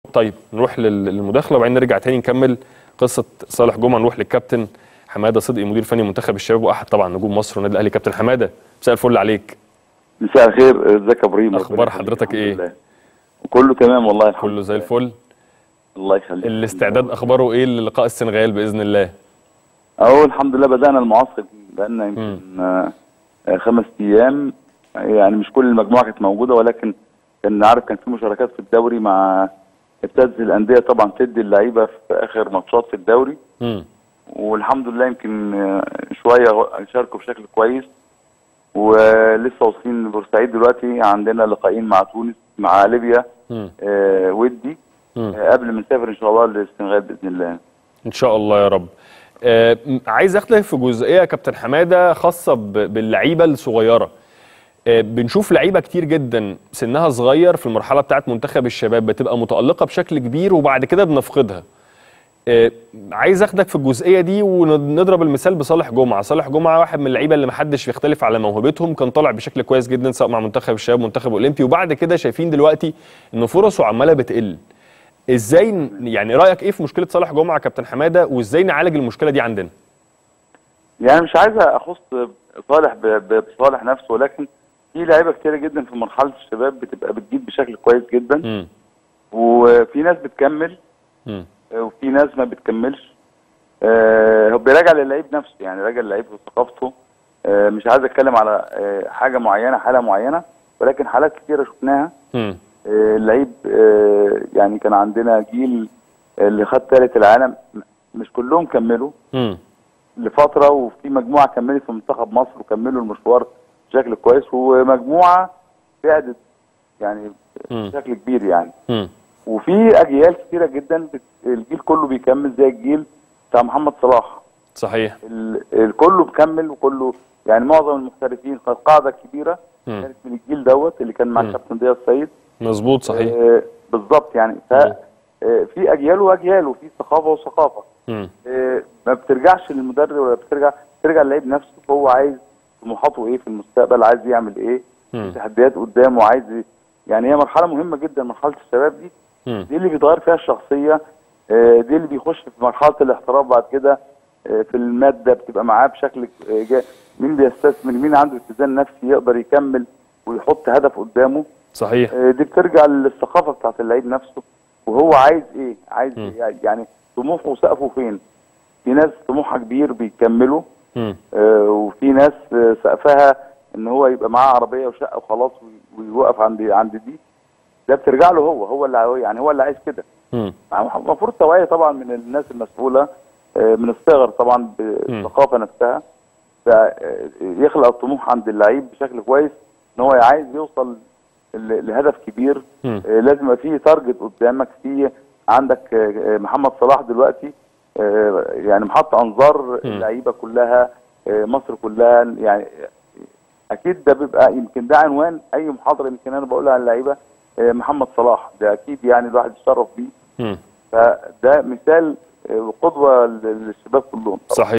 طيب نروح لل- للمداخله وبعدين نرجع تاني نكمل قصه صالح جمعه نروح للكابتن حماده صدقي مدير فني منتخب الشباب واحد طبعا نجوم مصر والنادي الاهلي كابتن حماده مساء الفل عليك مساء الخير ازيك يا ابراهيم أخبار ربنا يخليك. حضرتك الحمد إيه؟ لله. كله تمام والله الحمد كله زي لله. الفل الله يخليك الاستعداد اخباره ايه للقاء السنغال باذن الله اهو الحمد لله بدانا المعسكر بقالنا يمكن آه، آه، خمس ايام يعني مش كل المجموعه كانت موجوده ولكن كان عارف كان في مشاركات في الدوري مع ابتدت الانديه طبعا تدي اللعيبه في اخر ماتشات في الدوري امم والحمد لله يمكن آه، شويه شاركوا بشكل كويس ولسه واصلين بورسعيد دلوقتي عندنا لقاءين مع تونس مع ليبيا امم آه، ودي مم. آه، قبل ما نسافر ان شاء الله للسنغال باذن الله ان شاء الله يا رب آه م- عايز اخدك في جزئيه يا كابتن حماده خاصه ب- باللعيبه الصغيره آه بنشوف لعيبه كتير جدا سنها صغير في المرحله بتاعه منتخب الشباب بتبقى متالقه بشكل كبير وبعد كده بنفقدها آه عايز اخدك في الجزئيه دي ونضرب المثال بصالح جمعه صالح جمعه واحد من اللعيبه اللي محدش بيختلف على موهبتهم كان طالع بشكل كويس جدا سواء مع منتخب الشباب منتخب اولمبي وبعد كده شايفين دلوقتي ان فرصه عماله بتقل ازاي ن- يعني رايك ايه في مشكله صالح جمعه كابتن حماده وازاي نعالج المشكله دي عندنا يعني مش عايز اخص صالح ب- ب- بصالح نفسه ولكن في لعيبه كتيره جدا في مرحله الشباب بتبقى بتجيب بشكل كويس جدا امم وفي ناس بتكمل امم آه، وفي ناس ما بتكملش آه، هو بيراجع للعيب نفسه يعني راجع للعيب في ثقافته آه، مش عايز اتكلم على آه، حاجه معينه حاله معينه ولكن حالات كتيره شفناها امم آه، اللعيب آه، يعني كان عندنا جيل اللي خد ثالث العالم مش كلهم كملوا امم لفتره وفي مجموعه كملت في منتخب مصر وكملوا المشوار بشكل كويس ومجموعه بعدت يعني مم. بشكل كبير يعني امم وفي اجيال كتيره جدا بت- الجيل كله بيكمل زي الجيل بتاع محمد صلاح صحيح ال- الكله مكمل وكله يعني معظم المحترفين قد قاعده كبيره مم. كانت من الجيل دوت اللي كان مع مم. الكابتن ضياء السيد مظبوط صحيح آه بالظبط يعني ف مم. آه، في اجيال واجيال وفي ثقافه وثقافه امم آه، ما بترجعش للمدرب ولا بترجع بترجع للعيب نفسه هو عايز طموحاته ايه في المستقبل عايز يعمل ايه مم. تحديات قدامه عايز إيه. يعني هي مرحله مهمه جدا مرحله الشباب دي امم دي اللي بيتغير فيها الشخصيه آه، دي اللي بيخش في مرحله الاحتراف بعد كده آه، في الماده بتبقى معاه بشكل آه، جا- مين بيستثمر مين عنده اتزان نفسي يقدر يكمل ويحط هدف قدامه صحيح آه، دي بترجع للثقافه بتاعت اللعيب نفسه وهو عايز ايه عايز مم. إيه؟ يعني طموحه وسقفه فين في ناس طموحها كبير بيكملوا امم آه، وفي ناس آه، سقفها ان هو يبقى معاه عربيه وشقه وخلاص وي- ويوقف عند عند دي ده بترجع له هو هو اللي عاوز- يعني هو اللي عايز كده امم المفروض توعيه طبعا من الناس المسؤوله آه، من الصغر طبعا بالثقافه نفسها ف- آه، يخلق الطموح عند اللعيب بشكل كويس ان هو عايز يوصل ل- لهدف كبير مم. آه، لازم يبقى فيه تارجت قدامك في عندك آه، آه، محمد صلاح دلوقتي آه، يعني محط انظار اللعيبه كلها آه، مصر كلها يعني اكيد ده بيبقى يمكن ده عنوان اي محاضره يمكن انا بقولها على اللعيبه آه، محمد صلاح ده اكيد يعني الواحد يتشرف بيه امم فده مثال آه، وقدوه للشباب كلهم صحيح